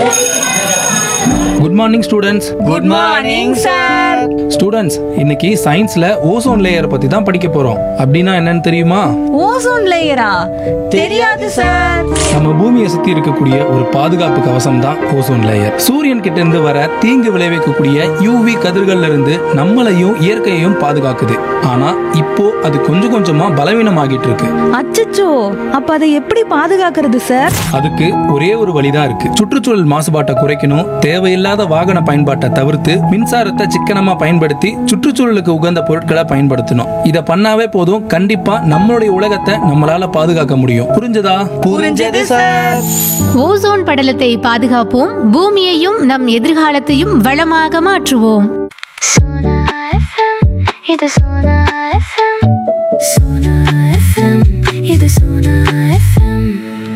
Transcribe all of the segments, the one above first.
Good morning students good morning sir students இன்னைக்கு சயின்ஸ்ல ozone layer பத்தி தான் படிக்க போறோம் அப்படின்னா என்னன்னு தெரியுமா ஓசோன் லேயரா தெரியாது சார் நம்ம பூமியை சுத்தி இருக்கக்கூடிய ஒரு பாதுகாப்பு கவசம் தான் ஓசோன் லேயர் சூரியன் கிட்ட இருந்து வர தீங்கு விளைவிக்கக்கூடிய யூவி கதிர்கள்ல இருந்து நம்மளையும் இயற்கையையும் பாதுகாக்குது ஆனா இப்போ அது கொஞ்சம் கொஞ்சமா பலவீனமாகிட்டு இருக்கு அச்சச்சோ அப்ப அதை எப்படி பாதுகாக்கிறது சார் அதுக்கு ஒரே ஒரு வழிதான் இருக்கு சுற்றுச்சூழல் மாசுபாட்டை குறைக்கணும் தேவையில்லாத வாகன பயன்பாட்டை தவிர்த்து மின்சாரத்தை சிக்கனமா பயன்படுத்தி சுற்றுச்சூழலுக்கு உகந்த பொருட்களை பயன்படுத்தணும் இத பண்ணாவே போதும் கண்டிப்பா நம்மளுடைய உலகத்தை நம்மளால பாதுகாக்க முடியும் புரிஞ்சதா புரிஞ்சது சார் ஓசோன் படலத்தை பாதுகாப்போம் பூமியையும் நம் எதிர்காலத்தையும் வளமாக மாற்றுவோம் Sona FM, இது Sona FM. Sona FM, இது Sona FM.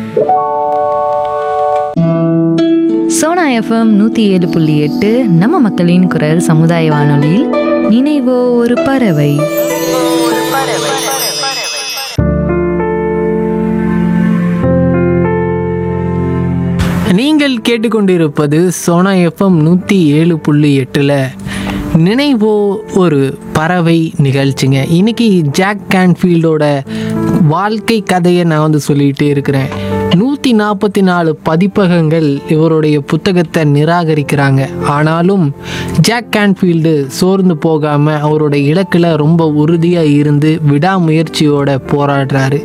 சோனா எஃப்எம் நூற்றி ஏழு புள்ளி எட்டு நம்ம மக்களின் குரல் சமுதாய வானொலியில் நினைவோ ஒரு பறவை நீங்கள் கேட்டுக்கொண்டிருப்பது சோனா எஃப்எம் நூற்றி ஏழு புள்ளி எட்டில் நினைவோ ஒரு பறவை நிகழ்ச்சிங்க இன்னைக்கு ஜாக் கேன்ஃபீல்டோட வாழ்க்கை கதையை நான் வந்து சொல்லிகிட்டே இருக்கிறேன் நூற்றி நாற்பத்தி நாலு பதிப்பகங்கள் இவருடைய புத்தகத்தை நிராகரிக்கிறாங்க ஆனாலும் ஜாக் கேன்ஃபீல்டு சோர்ந்து போகாமல் அவருடைய இலக்கில் ரொம்ப உறுதியாக இருந்து விடாமுயற்சியோட போராடுறாரு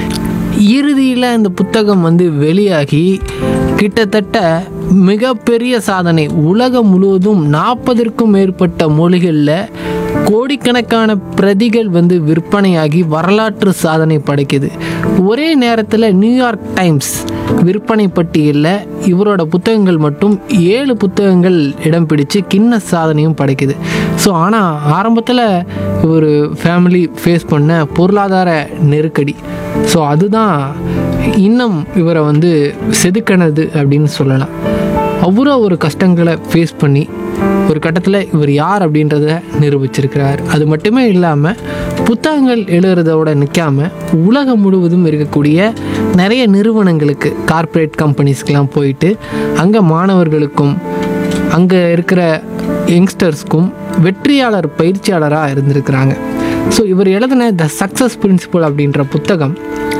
இறுதியில் இந்த புத்தகம் வந்து வெளியாகி கிட்டத்தட்ட மிகப்பெரிய சாதனை உலகம் முழுவதும் நாற்பதற்கும் மேற்பட்ட மொழிகளில் கோடிக்கணக்கான பிரதிகள் வந்து விற்பனையாகி வரலாற்று சாதனை படைக்குது ஒரே நேரத்தில் நியூயார்க் டைம்ஸ் விற்பனை பட்டியலில் இவரோட புத்தகங்கள் மட்டும் ஏழு புத்தகங்கள் இடம் பிடிச்சு கின்ன சாதனையும் படைக்குது ஸோ ஆனால் ஆரம்பத்தில் இவர் ஃபேமிலி ஃபேஸ் பண்ண பொருளாதார நெருக்கடி ஸோ அதுதான் இன்னும் இவரை வந்து செதுக்கினது அப்படின்னு சொல்லலாம் அவ்வளோ ஒரு கஷ்டங்களை ஃபேஸ் பண்ணி ஒரு கட்டத்தில் இவர் யார் அப்படின்றத நிரூபிச்சிருக்கிறார் அது மட்டுமே இல்லாமல் புத்தகங்கள் எழுதுறதோட நிற்காம உலகம் முழுவதும் இருக்கக்கூடிய நிறைய நிறுவனங்களுக்கு கார்ப்பரேட் கம்பெனிஸ்க்கெலாம் போயிட்டு அங்கே மாணவர்களுக்கும் அங்கே இருக்கிற யங்ஸ்டர்ஸ்க்கும் வெற்றியாளர் பயிற்சியாளராக இருந்திருக்கிறாங்க ஸோ இவர் எழுதின த சக்ஸஸ் பிரின்சிபல் அப்படின்ற புத்தகம்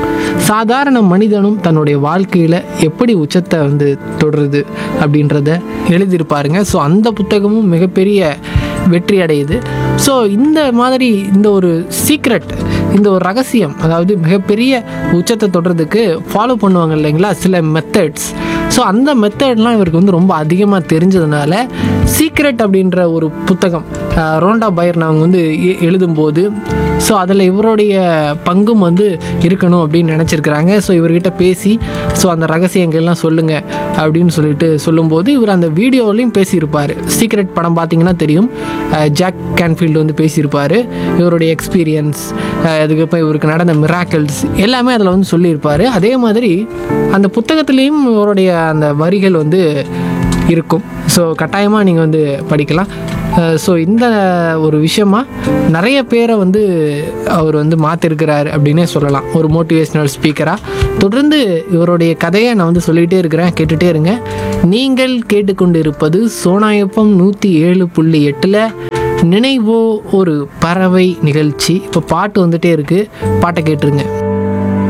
சாதாரண மனிதனும் தன்னுடைய வாழ்க்கையில் எப்படி உச்சத்தை வந்து தொடருது அப்படின்றத எழுதியிருப்பாருங்க ஸோ அந்த புத்தகமும் மிகப்பெரிய வெற்றி அடையுது ஸோ இந்த மாதிரி இந்த ஒரு சீக்ரெட் இந்த ஒரு ரகசியம் அதாவது மிகப்பெரிய உச்சத்தை தொடர்றதுக்கு ஃபாலோ பண்ணுவாங்க இல்லைங்களா சில மெத்தட்ஸ் ஸோ அந்த மெத்தட்லாம் இவருக்கு வந்து ரொம்ப அதிகமாக தெரிஞ்சதுனால சீக்ரெட் அப்படின்ற ஒரு புத்தகம் அஹ், ரோண்டா பையர் அவங்க வந்து எ- எழுதும்போது ஸோ அதில் இவருடைய பங்கும் வந்து இருக்கணும் அப்படின்னு நினச்சிருக்கிறாங்க ஸோ இவர்கிட்ட பேசி ஸோ அந்த ரகசியங்கள்லாம் சொல்லுங்கள் அப்படின்னு சொல்லிட்டு சொல்லும்போது இவர் அந்த வீடியோலையும் பேசியிருப்பார் சீக்ரெட் படம் பார்த்தீங்கன்னா தெரியும் அஹ், ஜாக் கேன்ஃபீல்டு வந்து பேசியிருப்பார் இவருடைய எக்ஸ்பீரியன்ஸ் அதுக்கப்புறம் இவருக்கு நடந்த மிராக்கிள்ஸ் எல்லாமே அதில் வந்து சொல்லியிருப்பார் அதே மாதிரி அந்த புத்தகத்துலேயும் இவருடைய அந்த வரிகள் வந்து இருக்கும் ஸோ கட்டாயமாக நீங்கள் வந்து படிக்கலாம் ஸோ இந்த ஒரு விஷயமா நிறைய பேரை வந்து அவர் வந்து மாற்றிருக்கிறார் அப்படின்னே சொல்லலாம் ஒரு மோட்டிவேஷ்னல் ஸ்பீக்கராக தொடர்ந்து இவருடைய கதையை நான் வந்து சொல்லிகிட்டே இருக்கிறேன் கேட்டுகிட்டே இருங்க நீங்கள் கேட்டுக்கொண்டு இருப்பது சோனாயப்பம் நூற்றி ஏழு புள்ளி எட்டில் நினைவோ ஒரு பறவை நிகழ்ச்சி இப்போ பாட்டு வந்துட்டே இருக்குது பாட்டை கேட்டுருங்க